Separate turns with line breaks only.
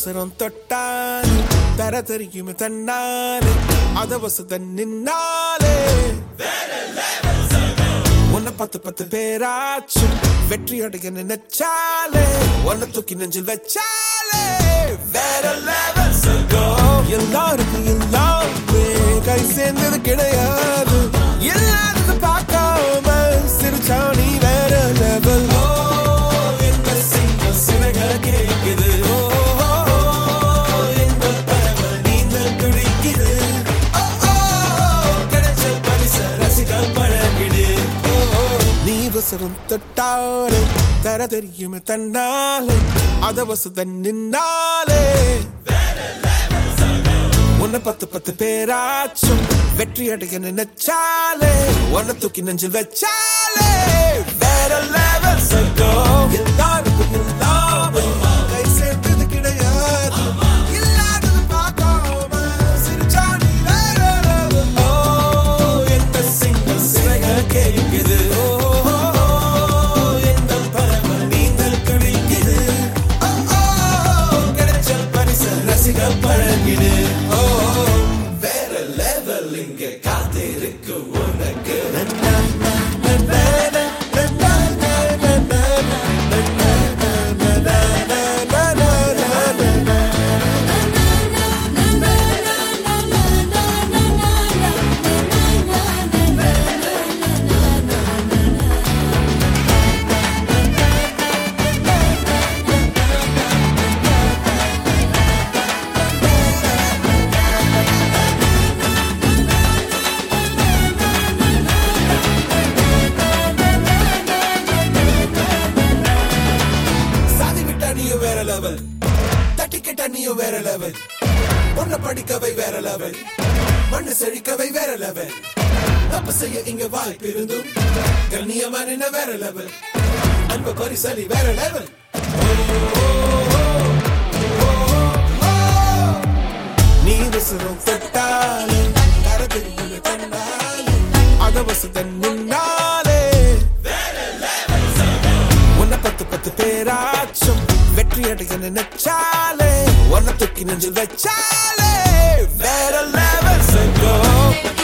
உசரம் தொட்டாலே தர தெரியுமே தன்னாலே அத வசத நின்னாலே உன்னை பத்து பத்து பேராச்சும் வெற்றி அடைய நினைச்சாலே உன்னை தூக்கி நெஞ்சில் வச்சாலே வேற லெவல் எல்லாருக்கும் எல்லாமே கை சேர்ந்தது கிடையாது இல்லாதது பார்க்காம சிரிச்சா நீ வேற லெவல் என்ன செய்ய சிறக கேக்குது ஓ, எங்கள் பறவை நீந்தல் துடிக்குது ஓ, ஓ, கிடைச்ச பரிச ரசிக பழகிடு ஓ, ஓ, நீ வசரம் தொட்டாலே தர தெரியுமே தன்னாலே அத வசத நின்னாலே உன்னை பத்து பத்து பேராச்சும் வெற்றி அடைய நினைச்சாலே உன்னை தூக்கி நெஞ்சில் வச்சாலே வேற லெவல் சொர்க்கம் எல்லாருக்கும் எல்லாமே கை சேர்ந்தது கிடையாது இல்லாதது பார்க்காம சிரிச்சா நீ வேற level. ஓ, எந்த சிங்கம் சிறக கேட்குது ஓ, எந்த பறவை நீந்தல் துடிக்குது ஓ, ஓ, கிடைச்ச பரிசு ரசிக பழகிடு ஓ வேற லெவல் இங்க காத்திருக்கு உனக்கு சாதி விட்டா நீயும் வேற லெவல் தட்டி கிட்டா நீயும் வேற லெவல் பொண்ண படிக்கவை வேற லெவல் மண்ணு செழிக்கவை வேற லெவல் தப்பு செய்ய இங்க வாய்ப்பு இருந்தும் கண்ணியமா நின்ன வேற லெவல் அன்பு பரிசலி வேற லெவல் நீ விசிறும் தொட்டாலே கரதில் தன்னாலே அத வசத நின்னாலே உன்னை பத்து பத்து பேராச்சும் வெற்றி அடைய நினைச்சாலே உன்னை தூக்கி நெஞ்சில் வச்சாலே வேற லெவல் செங்கோ